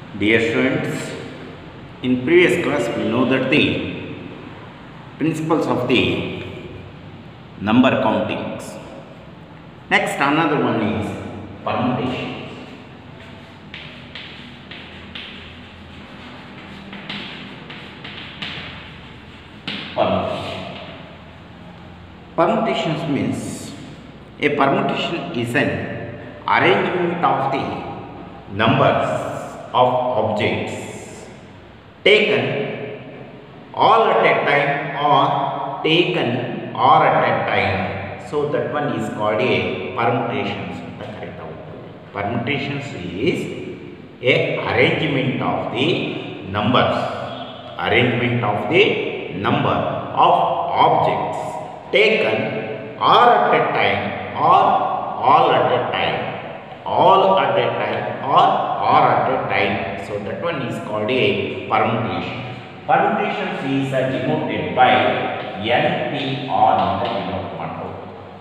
Dear students, in previous class we know that the principles of the number countings. Next another one is permutation. Permutation. Permutations means a permutation is an arrangement of the numbers of objects taken all at a time or taken all at a time. So that one is called a permutations ಅಂತ ಕರೀತಾ ಹೋಗ್ತೀವಿ. Permutations is a arrangement of the numbers, arrangement of the number of objects taken or at a time or all at a time all at a time or or at a time so that one is called a permutation permutation is uh, denoted by npr ಅಂತ denote ಮಾಡ್ಬೋದು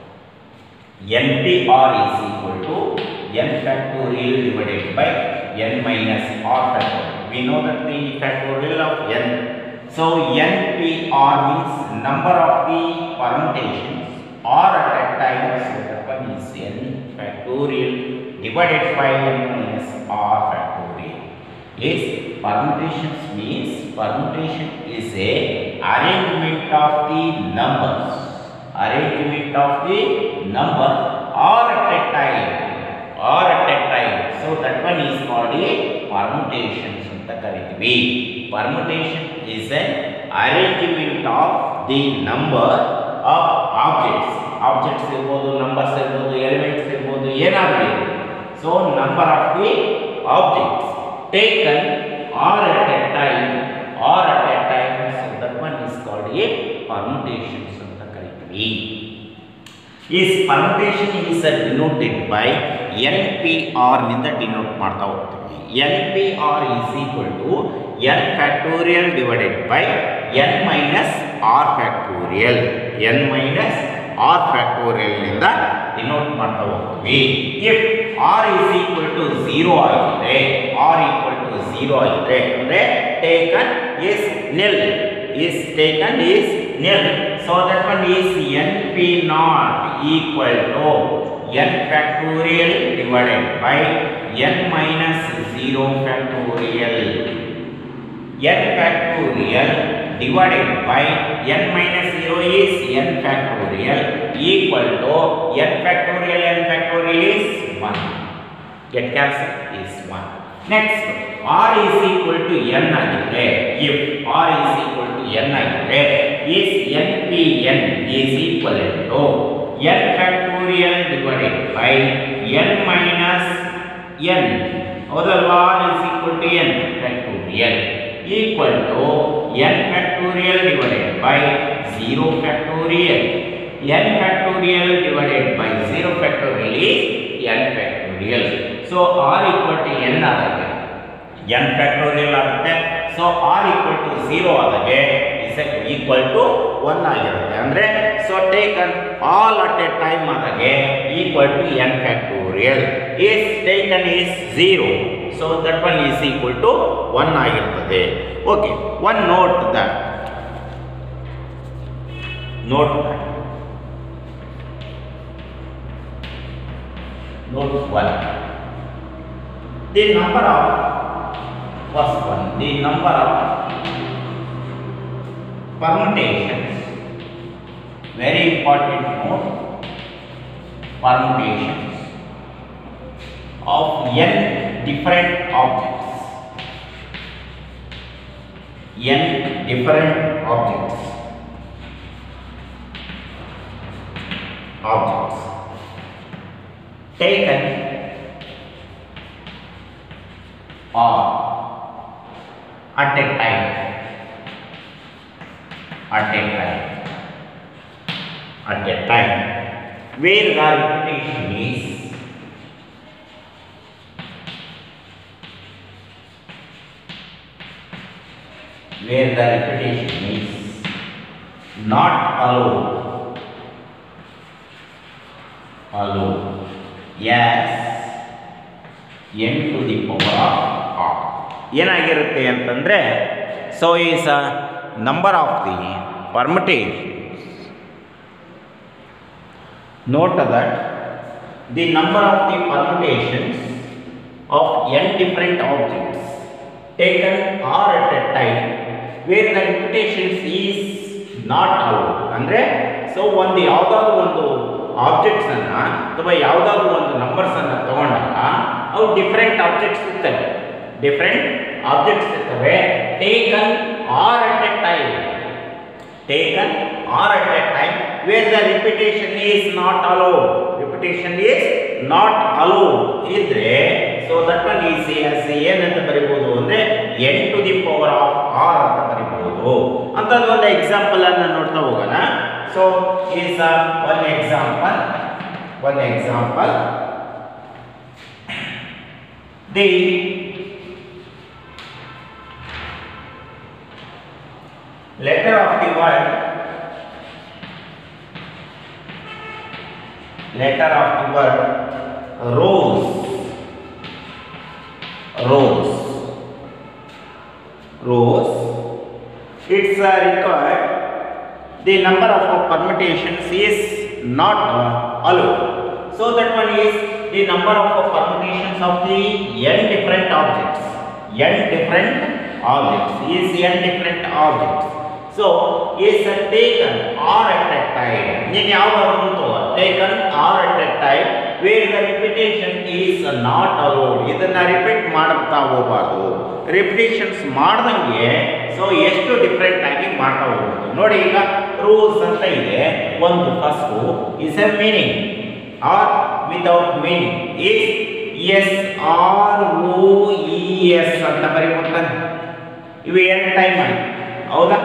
npr is equal to n factorial divided by n minus r factorial we know that the factorial of n so npr means number of the permutations or at a time so that one is n factorial divided by n minus r factorial is permutations means permutation is a arrangement of the numbers arrangement of the number or at a time or at a time so that one is called a permutations ಅಂತ ಕರಿತೀವಿ permutation is an arrangement of the number of objects objects ಇರ್ಬೋದು numbers ಇರ್ಬೋದು elements ಇರ್ಬೋದು ಏನಾದರೂ ಇರ್ಬೋದು so number of the objects taken or at a time or at a time so that one is called a permutations ಅಂತ ಕರಿತೀವಿ is permutation is uh, denoted by NPR ನಿಂದ denote ಮಾಡ್ತಾ ಹೋಗ್ತೀವಿ NPR is equal to n factorial divided by n minus r factorial n minus r factorial ನಿಂದ denote ಮಾಡ್ತಾ ಹೋಗ್ತೀವಿ if r is equal to 0 ಆಗಿದ್ರೆ r equal to 0 ಆಗಿದ್ರೆ ಅಂದ್ರೆ taken is nil is taken is nil so that one is np naught equal to n factorial divided by n minus 0 factorial n factorial divided by n minus 0 is n factorial equal to n factorial n factorial is 1 get cancel is 1 next r is equal to n ಆಗಿದ್ರೆ if r is equal to n ಆಗಿದ್ರೆ is npn is equal to n factorial divided by n minus n ಹೌದಲ್ವಾ r is equal to n factorial equal to n factorial divided by 0 factorial n factorial divided by 0 factorial is n factorial so r equal to n ಆದಾಗ n factorial ಆಗುತ್ತೆ so r equal to 0 ಆದಾಗ is equal to 1 ಆಗಿರುತ್ತೆ ಅಂದರೆ so taken all at a time ಆದಾಗ equal to n factorial is taken is 0 so that one is equal to 1 ಆಗಿರ್ತದೆ okay one note that note that note 1 the number of first one the number of permutations very important note permutations of n different objects n different objects objects taken or at a time at a time at a time where the repetition is where the repetition is not allowed allowed yes n to the power of r ಏನಾಗಿರುತ್ತೆ ಅಂತಂದರೆ so is a number of the permutation note that the number of the permutations of n different objects taken are at a time where the repetitions is not allowed ಅಂದರೆ so ಒಂದು ಯಾವುದಾದ್ರೂ ಒಂದು ಆಬ್ಜೆಕ್ಟ್ಸನ್ನು ಅಥವಾ ಯಾವುದಾದ್ರೂ ಒಂದು ನಂಬರ್ಸನ್ನು ತಗೊಂಡಾಗ ಅವು ಡಿಫ್ರೆಂಟ್ ಆಬ್ಜೆಕ್ಟ್ಸ್ ಇರ್ತವೆ ಡಿಫ್ರೆಂಟ್ ಆಬ್ಜೆಕ್ಟ್ಸ್ ಇರ್ತವೆ taken R at a time taken or at a time where the repetition is not allowed. Repetition is not allowed. ಇದ್ರೆ so that one is S ಏನಂತ ಬರಿಬೋದು ಅಂದರೆ N to the power of R ಅಂತ ಬರಿಬೋದು ಅಂಥದ್ದು ಒಂದು example ಅನ್ನು ನೋಡ್ತಾ ಹೋಗೋಣ so is one example one example the letter of the word letter of the word rose rose rose it's uh, required the number of uh, permutations is not uh, allowed so that one is the number of uh, permutations of the n different objects n different objects is n different objects so is uh, taken or at a time ನೀನು ಯಾವ್ದಾದ್ರು ಉಂಟು taken or at a time where the repetition is not allowed ಇದನ್ನ repeat ಮಾಡ್ತಾ ಹೋಗಬಾರ್ದು repetitions ಮಾಡ್ದಂಗೆ so ಎಷ್ಟು different ಆಗಿ ಮಾಡ್ತಾ ಹೋಗ್ಬೋದು ನೋಡಿ ಈಗ ರೂಲ್ಸ್ ಅಂತ ಇದೆ ಒಂದು first is a meaning or without meaning is S R O E S ಅಂತ ಬರೀಬೋದಾನೆ ಇವು ಎರಡು ಟೈಮ್ ಮಾಡಿ ಹೌದಾ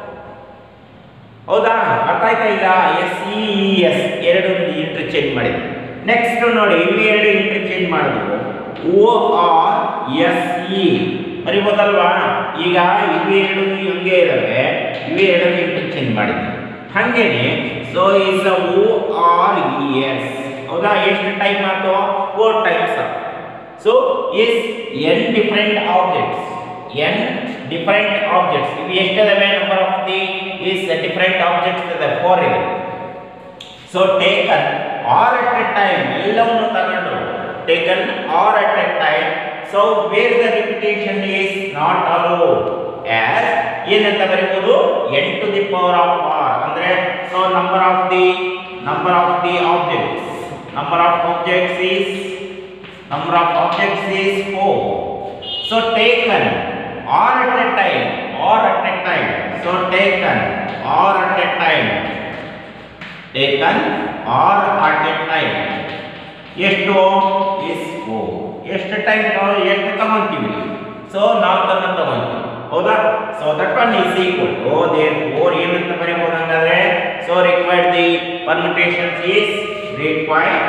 ಹೌದಾ ಅರ್ಥ ಆಯ್ತಾ ಇಲ್ಲ ಎಸ್ ಇ ಎಸ್ ಎರಡು ಇಂಟರ್ಚೇಂಜ್ ಮಾಡಿದ್ವಿ ನೆಕ್ಸ್ಟ್ ನೋಡಿ ಇವು ಎರಡು ಇಂಟರ್ಚೇಂಜ್ ಮಾಡಿದ್ವು ಓ ಆರ್ ಎಸ್ ಇ ಬರಿಬೋದಲ್ವಾ ಈಗ ಇವು ಎರಡು ಹಂಗೆ ಇದಾವೆ ಇವು ಎರಡು ಇಂಟರ್ಚೇಂಜ್ ಮಾಡಿದ್ವಿ ಹಾಗೇನೆ so is O R E S ಹೌದಾ ಎಷ್ಟು ಟೈಮ್ ಆಯ್ತು four times so is N different objects N different objects ಇವು ಎಷ್ಟಿದಾವೆ number of the is different objects ಇದೆ ಫೋರ್ ಇದೆ so taken R at a time ಎಲ್ಲವನ್ನು ತಗೊಂಡು taken R at a time so where the repetition is not allowed as ಏನಂತ ಬರೀಬೋದು N to the power of R ಅಂದ್ರೆ so number of the number of the objects number of objects is number of objects is 4 so taken or at a time or at a time so taken or at a time taken or at a time ಎಷ್ಟು is four ಎಷ್ಟು time ಎಷ್ಟು ತಗೊಂತೀವಿ so ನಾಲ್ಕನ್ನ ತಗೊಂತೀವಿ ಹೌದಾ so that one is equal to therefore ಏನಂತ ಬರೀಬಹುದು ಹಂಗಾದ್ರೆ so required the permutations is required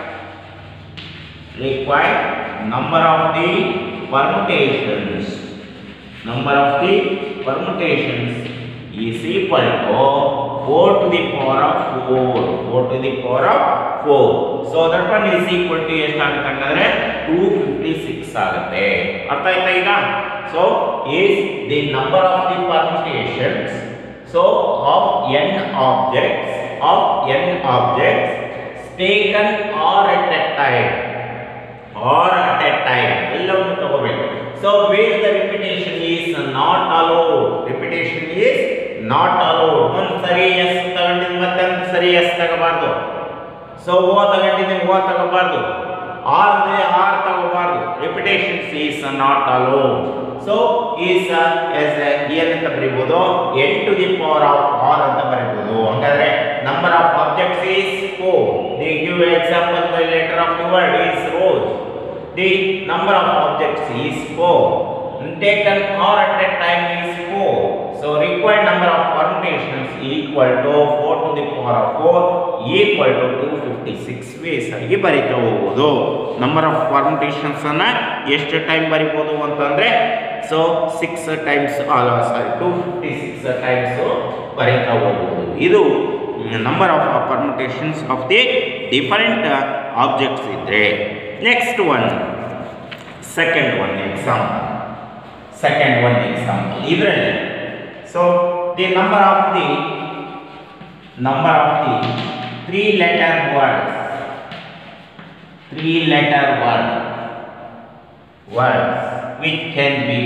required number of the permutations number of the permutations is equal to 4 to the power of 4 4 to the power of 4 so that one is equal to ಎಷ್ಟಾಗುತ್ತೆ ಹಂಗಾದ್ರೆ 256 ಆಗುತ್ತೆ ಅರ್ಥ ಆಯ್ತಾ ಈಗ so is the number of the permutations so of n objects of n objects taken or at a time or at a time ಎಲ್ಲವನ್ನು ತಗೋಬೇಕು so where the repetition is not allowed repetition is not allowed ಒಂದು ಸರಿ S ತಗೊಂಡಿದ್ದು ಮತ್ತೊಂದು ಸರಿ S ತಗೋಬಾರ್ದು so O ತಗೊಂಡಿದ್ದೀನಿ O ತಗೋಬಾರ್ದು R R ತಗೋಬಾರ್ದು repetitions is not allowed so is S ಏನಂತ ಬರೀಬೋದು N to the power of R ಅಂತ ಬರೀಬೋದು ಹಾಗಾದ್ರೆ number of objects is four the give example the letter of the word is rose the number of objects is 4 taken or at a time is 4 so required number of permutations equal to 4 to the power of 4 equal to 256 ways ಆಗಿ ಬರೀತಾ ಹೋಗ್ಬೋದು number of ಪರ್ಮಿಟೇಷನ್ಸ್ ಅನ್ನ ಎಷ್ಟು time ಬರಿಬೋದು ಅಂತಂದ್ರೆ so six times sorry two fifty six times ಬರೀತಾ ಹೋಗ್ಬೋದು ಇದು number of permutations of the different objects ಇದ್ರೆ next one second one example second one example ಇದರಲ್ಲಿ so the number of the number of the three letter words three letter word words which can be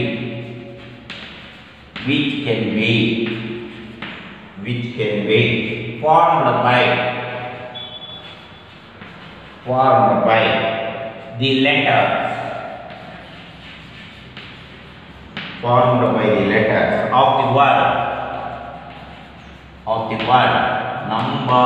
which can be which can be formed by formed by the letters formed by the letters of the word of the word number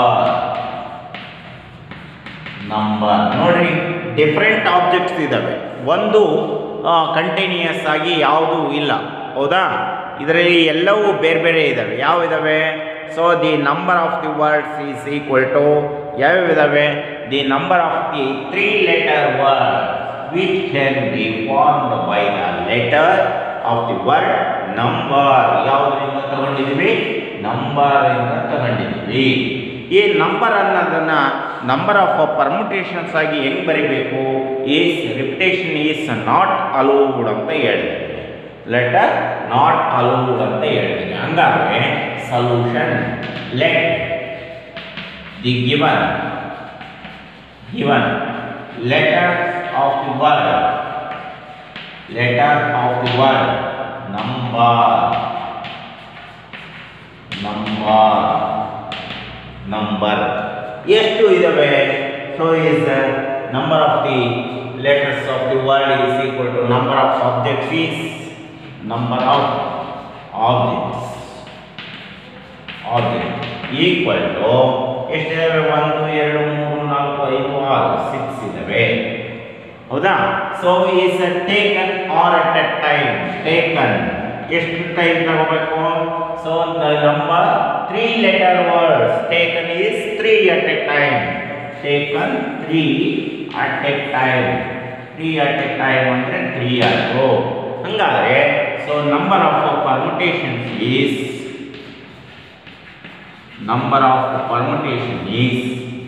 number ನೋಡ್ರಿ different objects ಇದ್ದಾವೆ ಒಂದು continuous ಆಗಿ ಯಾವುದೂ ಇಲ್ಲ ಹೌದಾ ಇದರಲ್ಲಿ ಎಲ್ಲವೂ ಬೇರೆ ಬೇರೆ ಇದ್ದಾವೆ ಯಾವ ಇದ್ದಾವೆ so the number of the words is equal to ಯಾವ್ಯಾವ ಇದ್ದಾವೆ the number of the three letter word which can be formed by the letter of the word number ಯಾವುದರಿಂದ ತಗೊಂಡಿದ್ದೀವಿ ನಂಬರಿಂದ ತಗೊಂಡಿದ್ದೀವಿ ಈ ನಂಬರ್ ಅನ್ನೋದನ್ನು ನಂಬರ್ ಆಫ್ ಪರ್ಮುಟೇಷನ್ಸ್ ಆಗಿ ಹೆಂಗೆ ಬರೀಬೇಕು is repetition is not allowed ಅಂತ ಹೇಳಿದೆ ಲೆಟರ್ ನಾಟ್ ಅಲೌಡ್ ಅಂತ ಹೇಳಿದ್ದೀನಿ ಹಂಗಾದ್ರೆ solution let the given given letter of the word letter of the word number number number ಎಷ್ಟು ಇದಾವೆ so is number of the letters of the word is equal to number of objects is number of objects object equal to ಎಷ್ಟಿದಾವೆ ಒಂದು ಎರಡು ಮೂರು ನಾಲ್ಕು ಐದು ಆರು six ಇದಾವೆ ಹೌದಾ so is taken R at a time taken ಎಷ್ಟು ಟೈಮ್ ತಗೋಬೇಕು so number three letter words taken is three at a time taken three at a time three at a time ಅಂದರೆ ತ್ರೀ ಆಯಿತು ಹಂಗಾದ್ರೆ so number of permutations is number of permutation is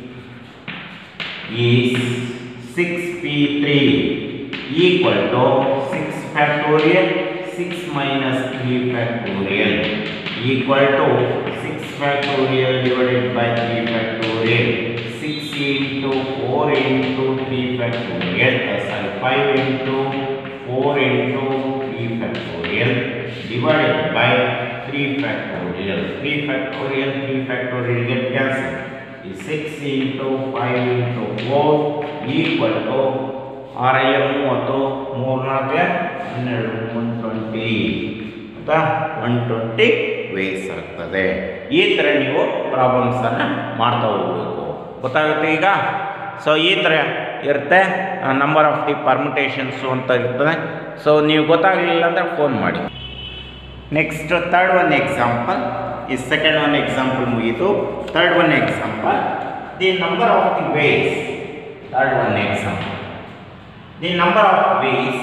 is six P three equal to six factorial six minus three factorial equal to six factorial divided by three factorial six into four into three factorial sorry five into four into three factorial divided by three factorial three factorial three factorial get cancel ಈ six into five into four equal to ಆರೈಯ ಮೂವತ್ತು ಮೂರ್ನಾಲ್ಕು ಹನ್ನೆರಡು one twenty ಆಯಿತಾ one twenty ways ಆಗ್ತದೆ ಈ ಥರ ನೀವು ಪ್ರಾಬ್ಲಮ್ಸನ್ನು ಮಾಡ್ತಾ ಹೋಗಬೇಕು ಗೊತ್ತಾಗುತ್ತೆ ಈಗ ಸೊ ಈ ಥರ ಇರುತ್ತೆ ನಂಬರ್ ಆಫ್ ದಿ ಪರ್ಮಿಟೇಷನ್ಸು ಅಂತ ಇರ್ತದೆ ಸೊ ನೀವು ಗೊತ್ತಾಗಲಿಲ್ಲ ಅಂದರೆ ಫೋನ್ ಮಾಡಿ ನೆಕ್ಸ್ಟ್ ಥರ್ಡ್ ಒನ್ ಎಕ್ಸಾಂಪಲ್ ಈ ಸೆಕೆಂಡ್ ಒನ್ ಎಕ್ಸಾಂಪಲ್ ಮುಗೀತು third one example the number of the ways third one example the number of ways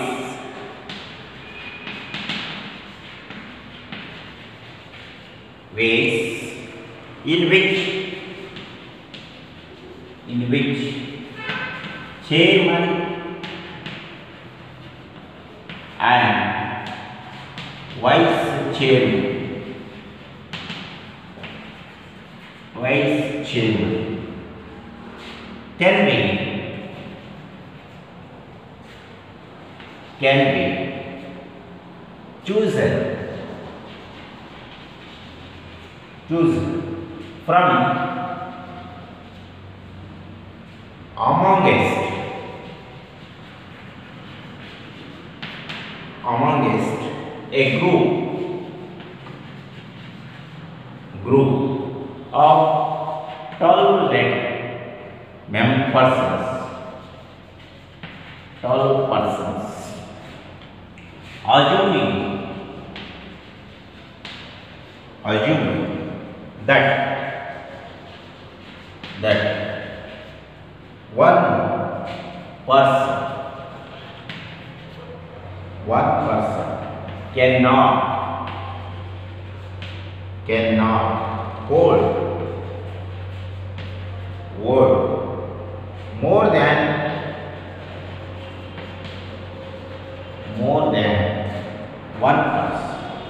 ways in which in which chairman and vice chairman vice chairman can be can be chosen choose from amongst amongst a group group of 12 mem- persons 12 persons assuming assuming that that one person one person cannot cannot hold word more than more than one person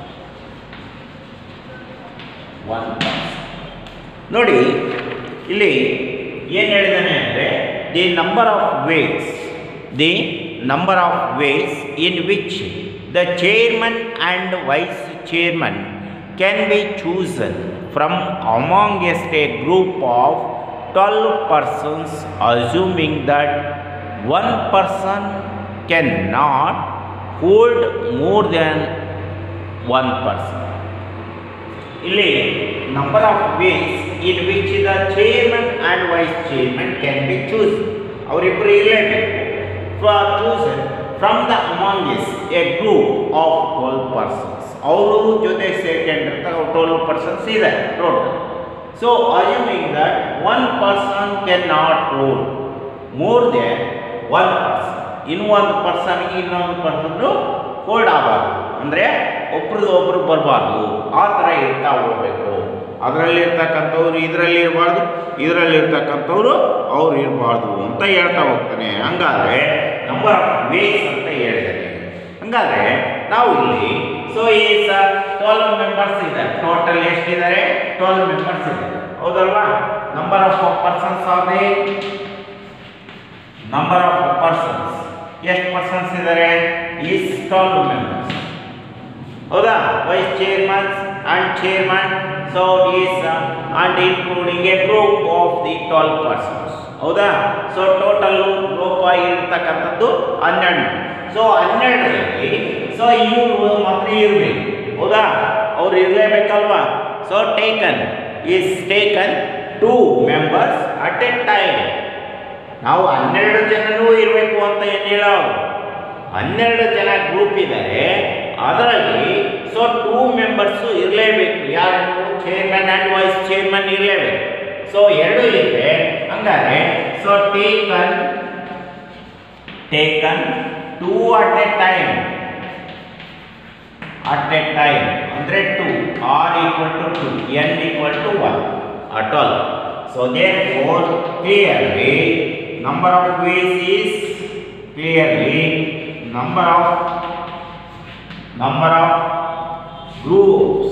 one person ನೋಡಿ ಇಲ್ಲಿ ಏನು ಹೇಳಿದಾನೆ ಅಂದರೆ the number of ways the number of ways in which the chairman and vice chairman can be chosen from amongst a group of twelve persons assuming that one person can not hold more than one person ಇಲ್ಲಿ number of ways in which the chairman and vice chairman can be choose ಅವರಿಬ್ಬರು ಇರಲೇಬೇಕು choose from the amongst A group of twelve persons ಅವರು ಜೊತೆ ಸೇರ್ಕೊಂಡಿರ್ತಾರೆ twelve persons ಇದೆ total so assuming that one person can not hold more than one person ಇನ್ನು ಒಂದು ಪರ್ಸನ್ಗೆ ಇನ್ನೊಂದು ಪರ್ಸನ್ನು hold ಆಗಬಾರ್ದು ಅಂದರೆ ಒಬ್ರದ್ದು ಒಬ್ರು ಬರಬಾರ್ದು ಆ ಥರ ಇರ್ತಾ ಹೋಗ್ಬೇಕು ಅದರಲ್ಲಿ ಇರ್ತಕ್ಕಂಥವ್ರು ಇದರಲ್ಲಿ ಇರಬಾರ್ದು ಇದರಲ್ಲಿ ಇರ್ತಕ್ಕಂಥವ್ರು ಅವ್ರು ಇರಬಾರ್ದು ಅಂತ ಹೇಳ್ತಾ ಹೋಗ್ತಾನೆ ಹಂಗಾದ್ರೆ ನಂಬರ್ ಆಫ್ ವೇಸ್ ಅಂತ ಹೇಳ್ತಾನೆ ಹಂಗಾದ್ರೆ ನಾವು ಇಲ್ಲಿ ಸೊ ಈ ಸರ್ ಟ್ವೆಲ್ವ್ ಮೆಂಬರ್ಸ್ ಇದೆ ಟೋಟಲ್ ಎಷ್ಟಿದ್ದಾರೆ ಟ್ವೆಲ್ವ್ ಮೆಂಬರ್ಸ್ ಇದೆ ಹೌದಲ್ವಾ ನಂಬರ್ ಆಫ್ ಪರ್ಸನ್ಸ್ ಆದ್ರೆ ನಂಬರ್ ಆಫ್ ಪರ್ಸನ್ಸ್ ಎಷ್ಟು ಪರ್ಸನ್ಸ್ ಇದ್ದಾರೆ ಈಸ್ ಟ್ವೆಲ್ವ್ ಮೆಂಬರ್ಸ್ ಹೌದಾ vice chairmans and chairman so is and including a group of the twelve persons ಹೌದಾ ಸೊ ಟೋಟಲ್ ಗ್ರೂಪ್ ಆಗಿರ್ತಕ್ಕಂಥದ್ದು ಹನ್ನೆರಡು ಸೊ ಹನ್ನೆರಡರಲ್ಲಿ ಸೊ ಇವರು ಮಾತ್ರ ಇರಬೇಕು ಹೌದಾ ಅವ್ರು ಇರಲೇಬೇಕಲ್ವಾ so taken is taken two members at a time ನಾವು ಹನ್ನೆರಡು ಜನನೂ ಇರಬೇಕು ಅಂತ ಏನು ಹೇಳೋ ಹನ್ನೆರಡು ಜನ ಗ್ರೂಪ್ ಇದ್ದಾರೆ ಅದರಲ್ಲಿ ಸೊ ಟೂ ಮೆಂಬರ್ಸು ಇರಲೇಬೇಕು ಯಾರು ಚೇರ್ಮನ್ ಆ್ಯಂಡ್ ವೈಸ್ ಚೇರ್ಮನ್ ಇರಲೇಬೇಕು ಸೊ ಎರಡು ಇದೆ ಹಂಗಾರೆ so taken taken two at a time at a time ಅಂದರೆ two r equal to two n equal to one at all so therefore clearly number of ways is clearly number of number of groups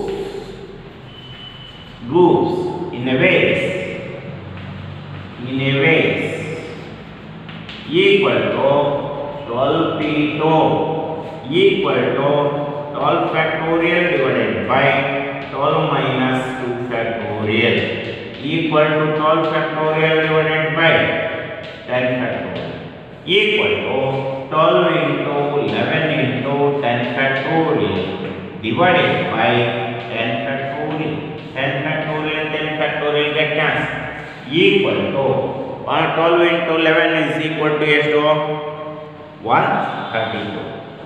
groups in a ways in a ways equal to 12 p2 equal to 12 factorial divided by 12 minus 2 factorial equal to 12 factorial divided by 10 factorial equal to 12 into 11 into 10 factorial divided by 10 factorial 10 factorial 10 factorial get cancelled equal to uh, 12 into 11 is equal to ಎಷ್ಟು 132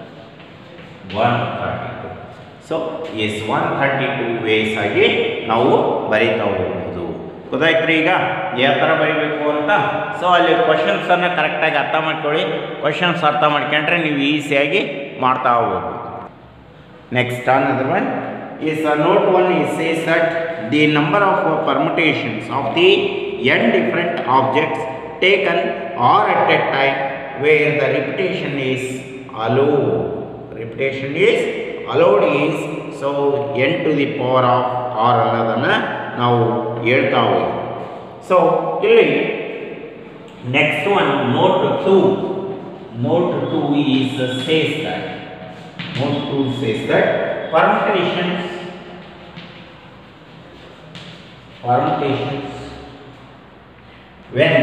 132 so as one thirty two ways ಆಗಿ ನಾವು ಬರಿತಾ ಹೋಗ್ಬೋದು ಗೊತ್ತಾಯ್ತು ಈಗ ಯಾವ ಥರ ಬರಿಬೇಕು ಅಂತ ಸೊ ಅಲ್ಲಿ ಕ್ವಶನ್ಸನ್ನು ಕರೆಕ್ಟಾಗಿ ಅರ್ಥ ಮಾಡ್ಕೊಳ್ಳಿ ಕ್ವಶನ್ಸ್ ಅರ್ಥ ಮಾಡ್ಕೊಂಡ್ರೆ ನೀವು ಈಸಿಯಾಗಿ ಮಾಡ್ತಾ ಹೋಗ್ಬೋದು next another one is uh, note one is says that the number of uh, permutations of the n different objects taken are at a time where the repetition is allowed repetition is allowed is so n to the power of r ಅನ್ನೋದನ್ನು ನಾವು ಹೇಳ್ತಾ ಹೋಗಿ so ಇಲ್ಲಿ next one note two note two is says that note 2 says that permutations permutations when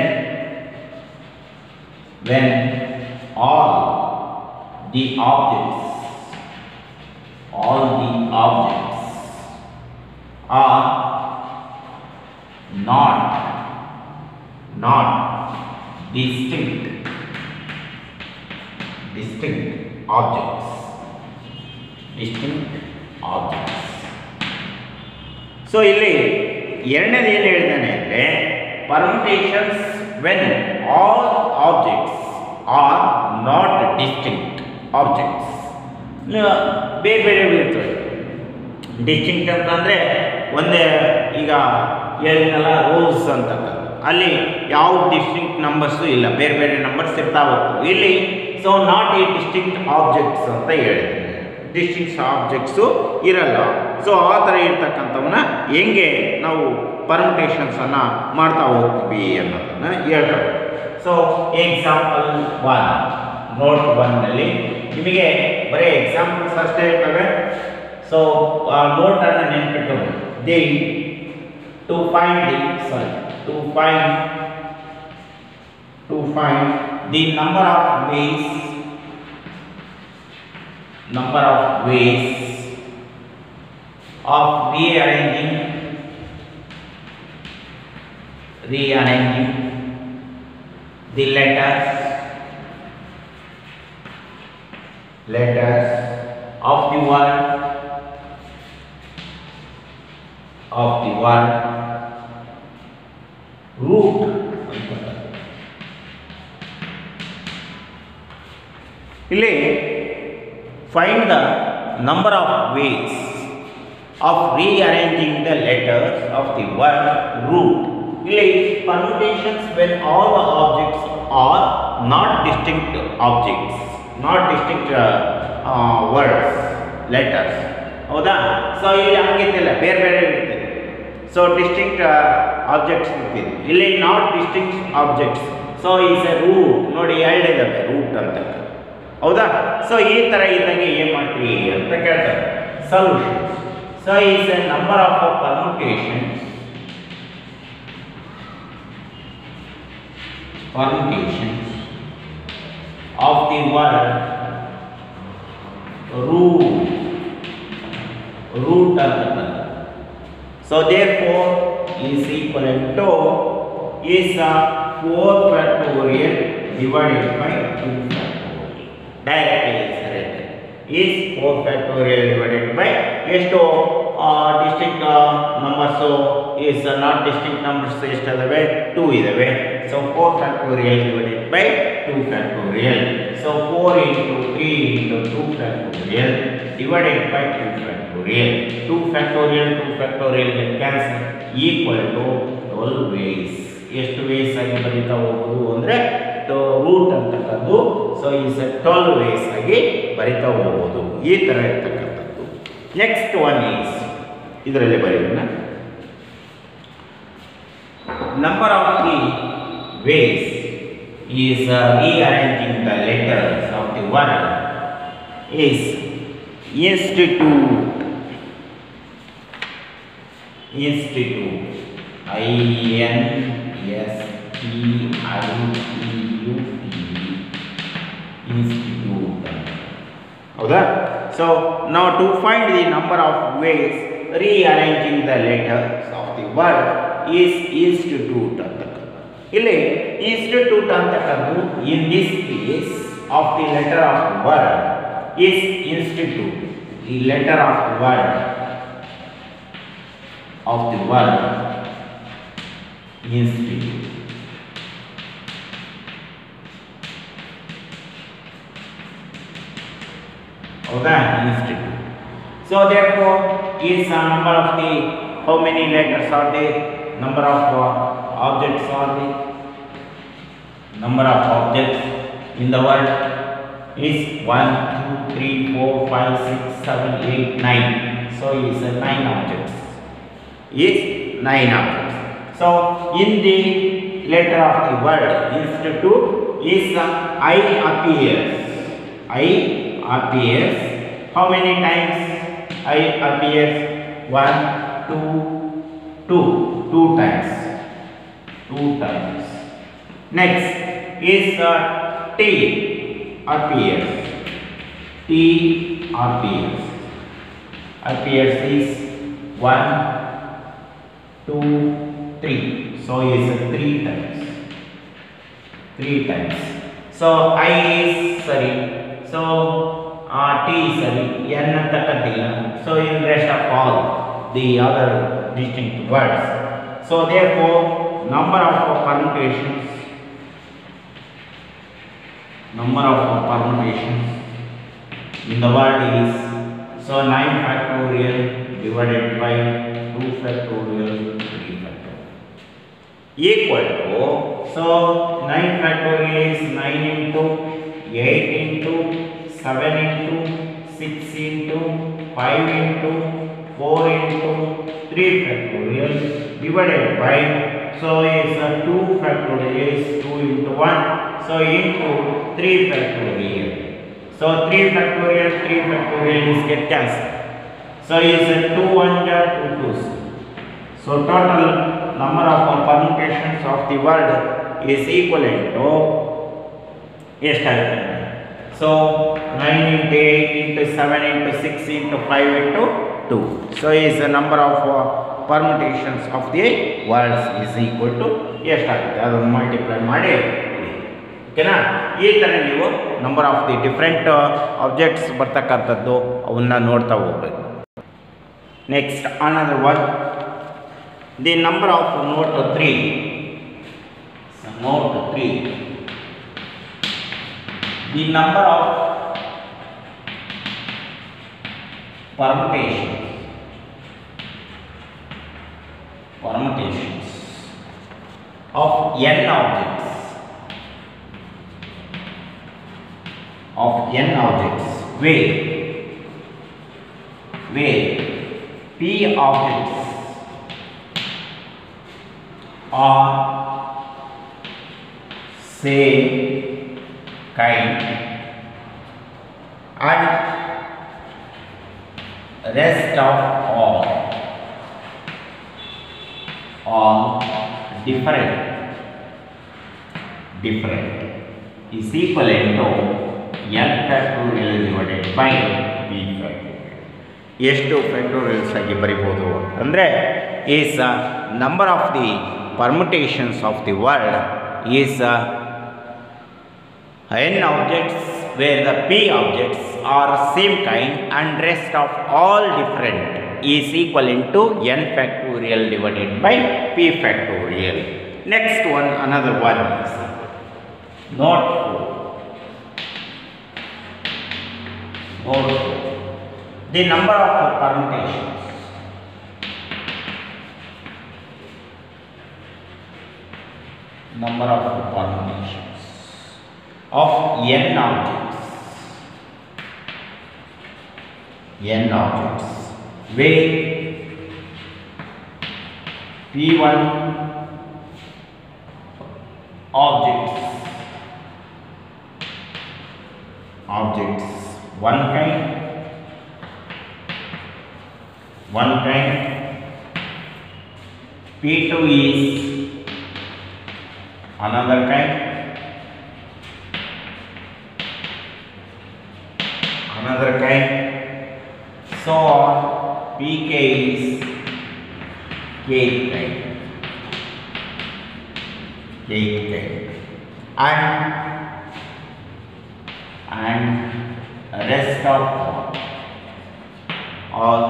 when all the objects all the objects are not not distinct distinct objects distinct objects so ಇಲ್ಲಿ ಎರಡನೇದು ಏನು ಹೇಳಿದ್ದಾನೆ ಅಂದರೆ permutations when all objects are not distinct objects ಬೇರೆ ಬೇರೆ ಇರ್ತವೆ distinct ಅಂತಂದರೆ ಒಂದೇ ಈಗ ಹೇಳಿದ್ನಲ್ಲ ರೋಸ್ ಅಂತಕ್ಕಂಥ ಅಲ್ಲಿ ಯಾವ ಡಿಸ್ಟಿಂಕ್ಟ್ ನಂಬರ್ಸು ಇಲ್ಲ ಬೇರೆ ಬೇರೆ ನಂಬರ್ಸ್ ಇರ್ತಾ ಹೋಗ್ತವೆ ಇಲ್ಲಿ so not a distinct objects ಅಂತ ಹೇಳಿದ್ದಾರೆ ಡಿಸ್ಟಿಂಕ್ಸ್ ಆಬ್ಜೆಕ್ಟ್ಸು ಇರಲ್ಲ ಸೊ ಆ ಥರ ಇರ್ತಕ್ಕಂಥವನ್ನ ಹೆಂಗೆ ನಾವು ಪರ್ಮಿಟೇಷನ್ಸನ್ನು ಮಾಡ್ತಾ ಹೋಗ್ತೀವಿ ಅನ್ನೋದನ್ನು ಹೇಳ್ತಾರೆ ಸೊ ಎಕ್ಸಾಂಪಲ್ ಒನ್ ನೋಟ್ ಒನ್ನಲ್ಲಿ ನಿಮಗೆ ಬರೀ ಎಕ್ಸಾಂಪಲ್ಸ್ ಅಷ್ಟೇ ಇರ್ತವೆ ಸೊ ಆ ನೋಟನ್ನು ನೆನ್ಪಿಟ್ಕೊಂಡು the to find the sorry to find to find the number of ways number of ways of rearranging rearranging the letters letters of the word of the word root ಇಲ್ಲಿ find the number of ways of rearranging the letters of the word root ಇಲ್ಲಿ permutations when all the objects are not distinct objects not distinct uh, uh, words letters ಹೌದಾ so ಇಲ್ಲಿ ಹಂಗಿದ್ದಿಲ್ಲ ಬೇರೆ ಬೇರೆ ಇರ್ತದೆ so distinct objects ಇರ್ತಿದೆ ಇಲ್ಲಿ not distinct objects so is a root ನೋಡಿ ಎರಡಿದ್ದಾವೆ ರೂಟ್ ಅಂತ ಹೌದಾ ಸೊ ಈ ಥರ ಇದ್ದಂಗೆ ಏನು ಮಾಡ್ತೀರಿ ಅಂತ ಕೇಳ್ತಾರೆ solutions so is a number of permutations permutations of the word root root ಅಂತ so therefore is equivalent to is a 4 factorial divided by 2 factorial directly answer it is 4 factorial divided by ಎಷ್ಟು distinct numbers is not distinct numbers ಎಷ್ಟಿದಾವೆ two ಇದಾವೆ so four factorial divided by two factorial so four into three into two factorial divided by two factorial two factorial two factorial cancel equal to twelve ways ಎಷ್ಟು ways ಆಗಿ ಬರೀತಾ ಹೋಗೋದು ಅಂದರೆ root ಅಂತಕ್ಕದ್ದು so is twelve ways ಆಗಿ ಬರಿತಾ ಹೋಗ್ಬೋದು ಈ ಥರ ಇರ್ತಕ್ಕಂಥದ್ದು ನೆಕ್ಸ್ಟ್ ಒನ್ ಈಸ್ ಇದರಲ್ಲಿ ಬರೆಯೋಣ number of the ways is rearranging the letters of the word is institute institute i n s t i t u t institute ಹೌದಾ ಸೊ ನಾವು to find the number of ways rearranging the letters of the word is institute ಅಂತಕ್ಕಂಥ ಇಲ್ಲಿ institute ಅಂತಕ್ಕಂಥದ್ದು in this case of the letter of the word is institute the letter of the word of the word institute ಹೌದಾ institute so therefore is a number of the how many letters are there number of uh, objects are there number of objects in the world is 1 2 3 4 5 6 7 8 9 so is uh, 9 objects is 9 objects so in the letter of the word institute is uh, i appears i appears how many times i appears one two two two times two times next is uh, t appears t appears appears is one two three so is uh, three times three times so i is sorry so uh, t sorry n ಅಂತಕ್ಕಂತಿಲ್ಲ so in rest of all the other distinct words so therefore number of permutations number of permutations in the word is so 9 factorial divided by 2 factorial 3 factorial equal to so 9 factorial is 9 into 8 into 7 into 6 into 5 into 4 into 3 factorial divided by so is uh, 2 factorial is 2 into 1 so into 3 factorial so 3 factorial 3 factorial is get cancelled so is uh, 2 1 are 2 2s so total number of uh, permutations of the word is equivalent to ಎಷ್ಟಾಗುತ್ತೆ so nine into eight into seven into six into five into two so is the number of permutations of the words is equal to ಎಷ್ಟಾಗುತ್ತೆ ಅದನ್ನು multiply ಮಾಡಿ ಓಕೆನಾ ಈ ಥರ ನೀವು number of the different objects ಬರ್ತಕ್ಕಂಥದ್ದು ಅವನ್ನ ನೋಡ್ತಾ ಹೋಗ್ಬೇಕು next another one the number of note three note three the number of permutations permutations of n objects of n objects where where p objects are same kind and rest of all all different different is equivalent to n factorial divided by p factorial ಎಷ್ಟು ಫ್ಯಾಕ್ಟೋರಿಯಲ್ಸ್ ಆಗಿ ಬರಿಬೋದು ಅಂದರೆ is number of the permutations of the word is n objects where the p objects are same kind and rest of all different is equivalent to n factorial divided by p factorial. Next one, another one is not 4. Not 4. The number of permutations number of permutations of n objects n objects where p1 objects objects one kind one kind p2 is another kind another kind so on pk is kth kind kth kind and and rest of all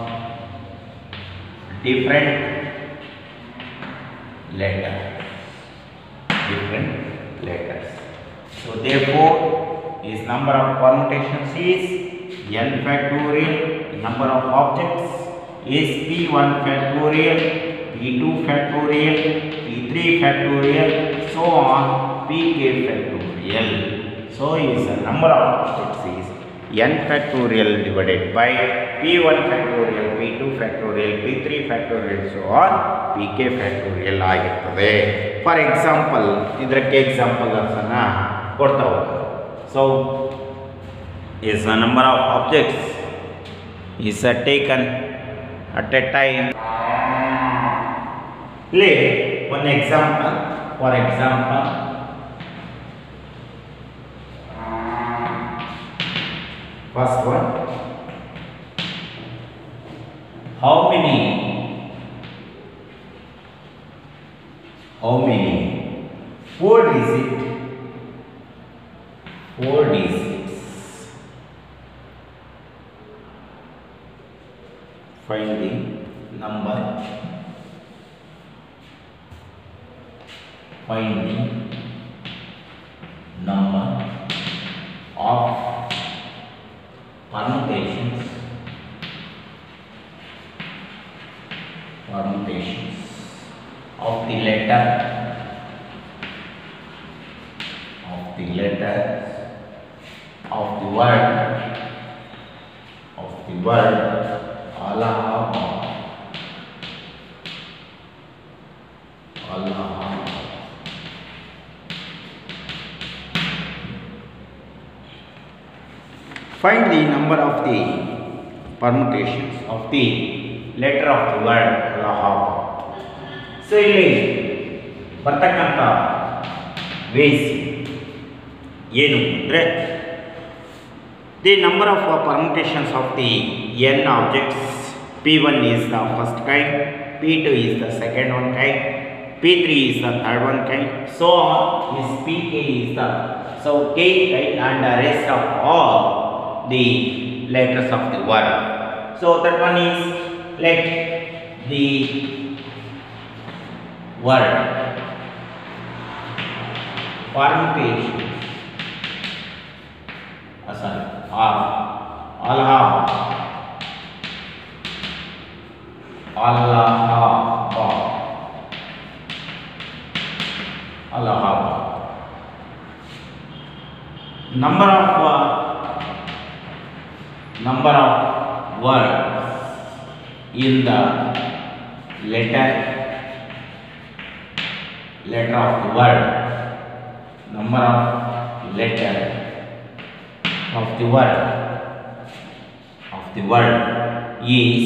different letters different letters so therefore is number of permutations is n factorial number of objects is p1 factorial p2 factorial p3 factorial so on pk factorial so is the number of objects is n factorial divided by p1 factorial p2 factorial p3 factorial so on pk factorial ಆಗಿರ್ತದೆ for example ಇದಕ್ಕೆ ಎಕ್ಸಾಂಪಲ್ಸನ್ನು ಕೊಡ್ತಾ ಹೋಗ್ತಾರೆ so is the number of objects is uh, taken at a time ಇಲ್ಲಿ one example for example first one how many how many four digit four digits finding number finding number of permutations permutations of the letter of the letter of the word the word Allahabad. Allahabad. Find the number of the permutations of the letter of the word Allahabad. So ಇಲ್ಲಿ ಬರ್ತಕ್ಕಂಥ ways ಏನು ಅಂದರೆ the number of permutations of the n objects p one is the first kind p two is the second one kind p three is the third one kind so is p k is the so k kind and the rest of all the letters of the word. So that one is let the word permutation uh, sorry or Allah Allah Allah number of uh, number of words in the letter letter of the word number of letter of the word of the word is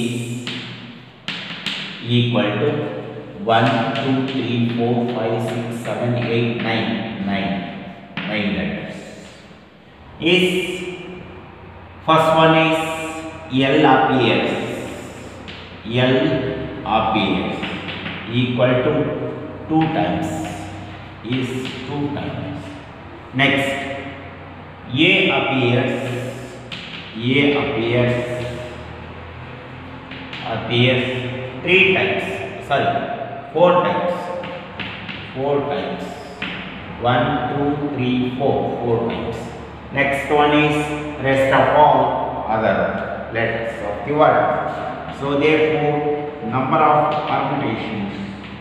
equal to 1 2 3 4 5 6 7 8 9 9 9 letters is First one is L appears. L appears equal to 2 times is 2 times. Next, A appears. A appears appears 3 times. Sorry, 4 times. 4 times. 1, 2, 3, 4. 4 times. Next one is rest of all other letters of the word. So therefore, number of permutations,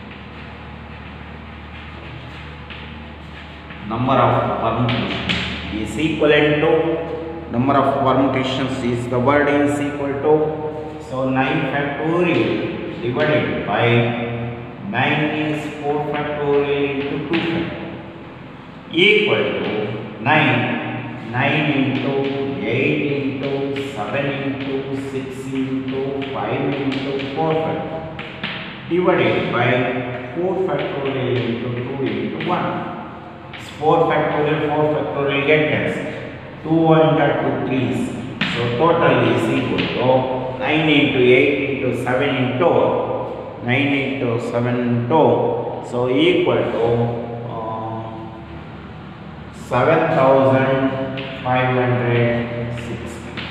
number of permutations is equivalent to number of permutations is the word is equal to so 9 factorial divided by 9 is 4 factorial into 2 factorial equal to 9 9 into 8 into 7 into 6 into 5 into 4 factorial divided by 4 factorial into 2 into 1. 4 factorial, 4 factorial get cancelled. 2 1 are 2 3's. So total is equal to 9 into 8 into 7 into 9 into 7 into so equal to uh, 7560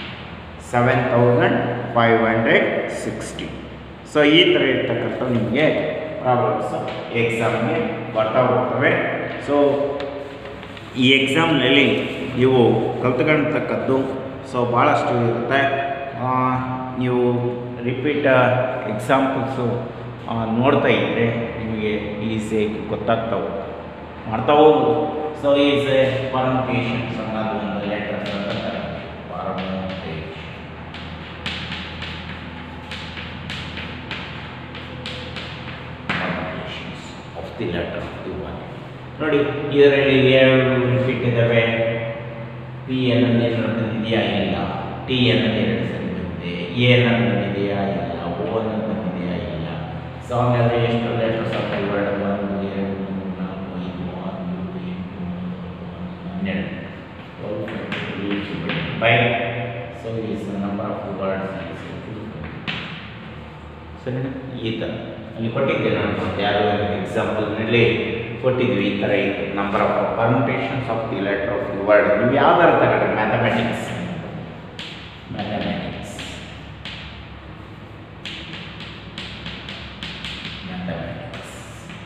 7560 so ಈ ಥರ ಇರ್ತಕ್ಕಂಥ ನಿಮಗೆ problems ಎಕ್ಸಾಮ್ಗೆ ಬರ್ತಾ ಹೋಗ್ತವೆ so ಈ ಎಕ್ಸಾಮ್ನಲ್ಲಿ ನೀವು ಕಲ್ತ್ಕೊಳ್ತಕ್ಕದ್ದು so ಭಾಳಷ್ಟು ಇರುತ್ತೆ ಆ, ನೀವು ರಿಪೀಟ್ ಎಕ್ಸಾಂಪಲ್ಸು ನೋಡ್ತಾ ಇದ್ದರೆ ನಿಮಗೆ ಈಸಿಯಾಗಿ ಗೊತ್ತಾಗ್ತಾವೆ ಮಾಡ್ತಾ ಹೋಗು ಸೊ ಈಸ್ ಎ ಪರ್ಮುಟೇಷನ್ಸ್ ಅನ್ನೋದು ಒಂದು ಲೆಟರ್ಸ್ ಅಂತ permutation permutations of the letter of the one. ನೋಡಿ ಇದರಲ್ಲಿ ಎರಡು ರಿಪೀಟ್ ಇದ್ದಾವೆ ಪಿ ಅನ್ನೋದು ಏನು ಬಂದಿದೆಯಾ ಇಲ್ಲ ಟಿ ಅನ್ನೋದು ಎರಡು ಸರಿ ಬಂದಿದೆ ಎ ಅನ್ನೋದು ಬಂದಿದೆಯಾ ಇಲ್ಲ ಓ ಅನ್ನೋದು ಬಂದಿದೆಯಾ ಇಲ್ಲ ಸೊ ಹಂಗಾದ್ರೆ ಎಷ್ಟು ಲೆಟರ್ಸ್ ಆಫ್ ದಿ ವರ್ಡ್ ಒಂದು ಎರಡು ಮೂರು ನಾಲ್ಕು ಐದು ಆರು ಏಳು ಎಂಟು ಒಂಬತ್ತು ಹನ್ನೆರಡು by so is number of words ಸರಿ ಈ ಥರ ಅಲ್ಲಿ ಕೊಟ್ಟಿದ್ದೆ ನಾನು ಮತ್ತೆ ಯಾರೋ ಎಕ್ಸಾಂಪಲ್ನಲ್ಲಿ ಕೊಟ್ಟಿದ್ವಿ ಈ ಥರ ಇತ್ತು number of permutations of the letter of the word ನೀವು ಯಾವ್ದಾರು ತಗೊಂಡ್ರೆ ಮ್ಯಾಥಮೆಟಿಕ್ಸ್ ಮ್ಯಾಥಮೆಟಿಕ್ಸ್ ಮ್ಯಾಥಮೆಟಿಕ್ಸ್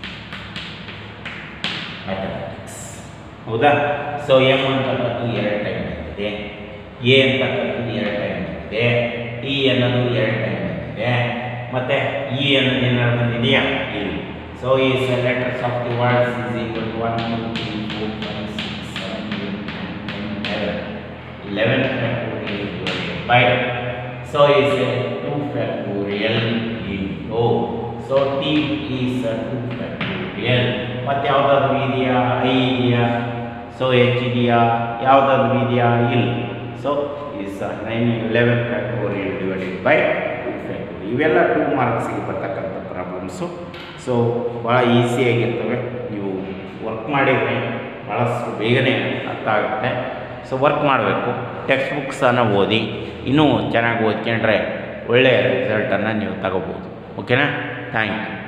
ಮ್ಯಾಥಮೆಟಿಕ್ಸ್ ಹೌದಾ ಸೊ ಎಮ್ ಅಂತಕ್ಕಂಥದ್ದು ಎರಡು ಟೈಮ್ ಬಂದಿದೆ ಎ ಅಂತಕ್ಕಂಥದ್ದು ಎರಡು ಟೈಮ್ ಬಂದಿದೆ ಟಿ ಅನ್ನೋದು ಎರಡು ಟೈಮ್ ಬಂದಿದೆ ಮತ್ತು ಇ ಅನ್ನೋದು ಏನಾದ್ರು ಬಂದಿದೆಯಾ ಇಲ್ಲ ಸೊ ಈ letters of the words is equal to one two three four five six seven eight nine ten eleven eleven by so is a two factorial into so t is two factorial ಮತ್ತು ಯಾವುದಾದ್ರೂ ಇದೆಯಾ I ಇದೆಯಾ so H ಇದೆಯಾ ಯಾವುದಾದ್ರೂ ಇದೆಯಾ ಇಲ್ಲ so is nine eleven factorial divided by two factorial ಇವೆಲ್ಲ two ಮಾರ್ಕ್ಸಿಗೆ ಬರ್ತಕ್ಕಂಥ ಪ್ರಾಬ್ಲಮ್ಸು ಸೊ ಭಾಳ ಈಸಿಯಾಗಿರ್ತವೆ ನೀವು ವರ್ಕ್ ಮಾಡಿದರೆ ಭಾಳಷ್ಟು ಬೇಗನೆ ಅರ್ಥ ಆಗುತ್ತೆ ಸೊ ವರ್ಕ್ ಮಾಡಬೇಕು ಟೆಕ್ಸ್ಟ್ ಬುಕ್ಸನ್ನು ಓದಿ ಇನ್ನೂ ಚೆನ್ನಾಗಿ ಓದ್ಕೊಂಡ್ರೆ ಒಳ್ಳೆಯ ರಿಸಲ್ಟನ್ನು ನೀವು ತಗೋಬೋದು ಓಕೆನಾ ಥ್ಯಾಂಕ್ ಯು